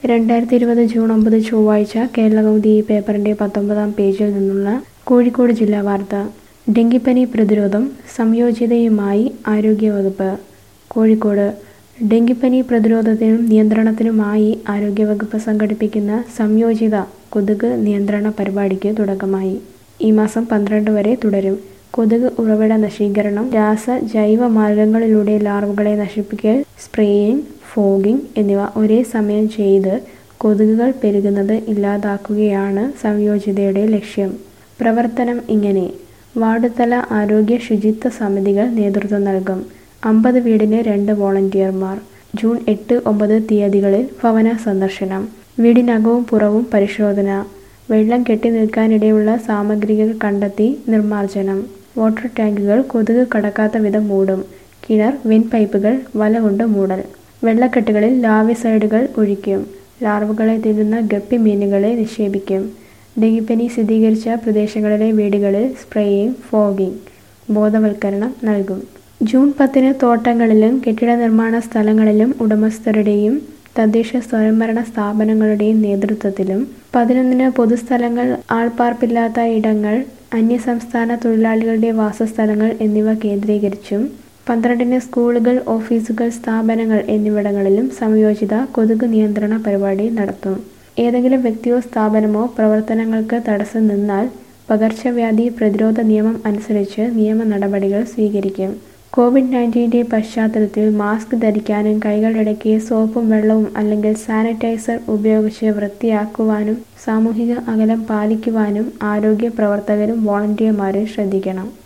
രണ്ടായിരത്തി ഇരുപത് ജൂൺ ഒമ്പത് ചൊവ്വാഴ്ച കേരളകൗമുദി ഈ പേപ്പറിന്റെ പത്തൊമ്പതാം പേജിൽ നിന്നുള്ള കോഴിക്കോട് ജില്ലാ വാർത്ത ഡെങ്കിപ്പനി പ്രതിരോധം സംയോജിതയുമായി ആരോഗ്യവകുപ്പ് കോഴിക്കോട് ഡെങ്കിപ്പനി പ്രതിരോധത്തിനും നിയന്ത്രണത്തിനുമായി ആരോഗ്യവകുപ്പ് സംഘടിപ്പിക്കുന്ന സംയോജിത കൊതുക് നിയന്ത്രണ പരിപാടിക്ക് തുടക്കമായി ഈ മാസം പന്ത്രണ്ട് വരെ തുടരും കൊതുക് ഉറവിട നശീകരണം രാസ ജൈവ മാർഗങ്ങളിലൂടെ ലാർവകളെ നശിപ്പിക്കൽ സ്പ്രേയിങ് ഫോഗിംഗ് എന്നിവ ഒരേ സമയം ചെയ്ത് കൊതുകുകൾ പെരുകുന്നത് ഇല്ലാതാക്കുകയാണ് സംയോജിതയുടെ ലക്ഷ്യം പ്രവർത്തനം ഇങ്ങനെ വാർഡ് തല ആരോഗ്യ ശുചിത്വ സമിതികൾ നേതൃത്വം നൽകും അമ്പത് വീടിന് രണ്ട് വോളണ്ടിയർമാർ ജൂൺ എട്ട് ഒമ്പത് തീയതികളിൽ ഭവന സന്ദർശനം വീടിനകവും പുറവും പരിശോധന വെള്ളം കെട്ടി നിൽക്കാനിടയുള്ള സാമഗ്രികൾ കണ്ടെത്തി നിർമ്മാർജ്ജനം വാട്ടർ ടാങ്കുകൾ കൊതുക് കടക്കാത്ത വിധം മൂടും കിണർ വിൻ പൈപ്പുകൾ വല കൊണ്ട് മൂടൽ വെള്ളക്കെട്ടുകളിൽ ലാവിസൈഡുകൾ ഒഴിക്കും ലാർവകളെ തിന്നുന്ന ഗപ്പി മീനുകളെ നിക്ഷേപിക്കും ഡെങ്കിപ്പനി സ്ഥിരീകരിച്ച പ്രദേശങ്ങളിലെ വീടുകളിൽ സ്പ്രേയിങ് ഫോഗിംഗ് ബോധവൽക്കരണം നൽകും ജൂൺ പത്തിന് തോട്ടങ്ങളിലും കെട്ടിട നിർമ്മാണ സ്ഥലങ്ങളിലും ഉടമസ്ഥരുടെയും തദ്ദേശ സ്വയംഭരണ സ്ഥാപനങ്ങളുടെയും നേതൃത്വത്തിലും പതിനൊന്നിന് പൊതുസ്ഥലങ്ങൾ ആൾപ്പാർപ്പില്ലാത്ത ഇടങ്ങൾ അന്യസംസ്ഥാന തൊഴിലാളികളുടെ വാസസ്ഥലങ്ങൾ എന്നിവ കേന്ദ്രീകരിച്ചും പന്ത്രണ്ടിന് സ്കൂളുകൾ ഓഫീസുകൾ സ്ഥാപനങ്ങൾ എന്നിവിടങ്ങളിലും സംയോജിത കൊതുക് നിയന്ത്രണ പരിപാടി നടത്തും ഏതെങ്കിലും വ്യക്തിയോ സ്ഥാപനമോ പ്രവർത്തനങ്ങൾക്ക് തടസ്സം നിന്നാൽ പകർച്ചവ്യാധി പ്രതിരോധ നിയമം അനുസരിച്ച് നിയമ നടപടികൾ സ്വീകരിക്കും കോവിഡ് നയൻറ്റീൻ്റെ പശ്ചാത്തലത്തിൽ മാസ്ക് ധരിക്കാനും കൈകൾ ഇടയ്ക്ക് സോപ്പും വെള്ളവും അല്ലെങ്കിൽ സാനിറ്റൈസർ ഉപയോഗിച്ച് വൃത്തിയാക്കുവാനും സാമൂഹിക അകലം പാലിക്കുവാനും ആരോഗ്യ പ്രവർത്തകരും വോളണ്ടിയർമാരും ശ്രദ്ധിക്കണം